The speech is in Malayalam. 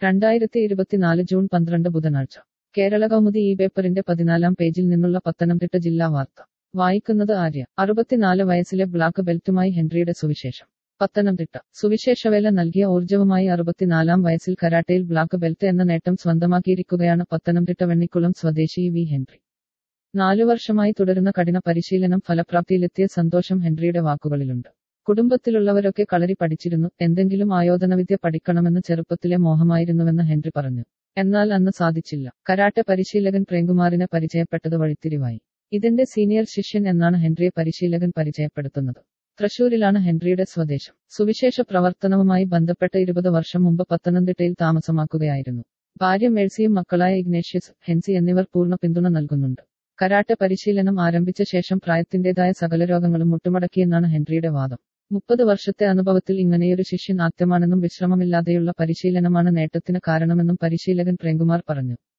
രണ്ടായിരത്തി ഇരുപത്തിനാല് ജൂൺ പന്ത്രണ്ട് ബുധനാഴ്ച കേരള കൗമുദി ഈ പേപ്പറിന്റെ പതിനാലാം പേജിൽ നിന്നുള്ള പത്തനംതിട്ട ജില്ലാ വാർത്ത വായിക്കുന്നത് ആര്യ അറുപത്തിനാല് വയസ്സിലെ ബ്ലാക്ക് ബെൽറ്റുമായി ഹെൻറിയുടെ സുവിശേഷം പത്തനംതിട്ട സുവിശേഷവേല നൽകിയ ഊർജവുമായി അറുപത്തിനാലാം വയസ്സിൽ കരാട്ടയിൽ ബ്ലാക്ക് ബെൽറ്റ് എന്ന നേട്ടം സ്വന്തമാക്കിയിരിക്കുകയാണ് പത്തനംതിട്ട വെണ്ണിക്കുളം സ്വദേശി വി ഹെൻറി നാലു വർഷമായി തുടരുന്ന കഠിന പരിശീലനം ഫലപ്രാപ്തിയിലെത്തിയ സന്തോഷം ഹെൻറിയുടെ വാക്കുകളിലുണ്ട് കുടുംബത്തിലുള്ളവരൊക്കെ കളരി പഠിച്ചിരുന്നു എന്തെങ്കിലും ആയോധനവിദ്യ പഠിക്കണമെന്ന് ചെറുപ്പത്തിലെ മോഹമായിരുന്നുവെന്ന് ഹെൻറി പറഞ്ഞു എന്നാൽ അന്ന് സാധിച്ചില്ല കരാട്ടെ പരിശീലകൻ പ്രേംകുമാറിനെ പരിചയപ്പെട്ടത് വഴിത്തിരിവായി ഇതിന്റെ സീനിയർ ശിഷ്യൻ എന്നാണ് ഹെൻറിയെ പരിശീലകൻ പരിചയപ്പെടുത്തുന്നത് തൃശൂരിലാണ് ഹെൻറിയുടെ സ്വദേശം സുവിശേഷ പ്രവർത്തനവുമായി ബന്ധപ്പെട്ട ഇരുപത് വർഷം മുമ്പ് പത്തനംതിട്ടയിൽ താമസമാക്കുകയായിരുന്നു ഭാര്യ മേഴ്സിയും മക്കളായ ഇഗ്നേഷ്യസ് ഹെൻസി എന്നിവർ പൂർണ്ണ പിന്തുണ നൽകുന്നുണ്ട് കരാട്ടെ പരിശീലനം ആരംഭിച്ച ശേഷം പ്രായത്തിന്റേതായ സകല രോഗങ്ങളും മുട്ടുമടക്കിയെന്നാണ് ഹെൻറിയുടെ വാദം മുപ്പത് വർഷത്തെ അനുഭവത്തിൽ ഇങ്ങനെയൊരു ശിഷ്യൻ ആദ്യമാണെന്നും വിശ്രമമില്ലാതെയുള്ള പരിശീലനമാണ് നേട്ടത്തിന് കാരണമെന്നും പരിശീലകൻ പ്രേംകുമാർ പറഞ്ഞു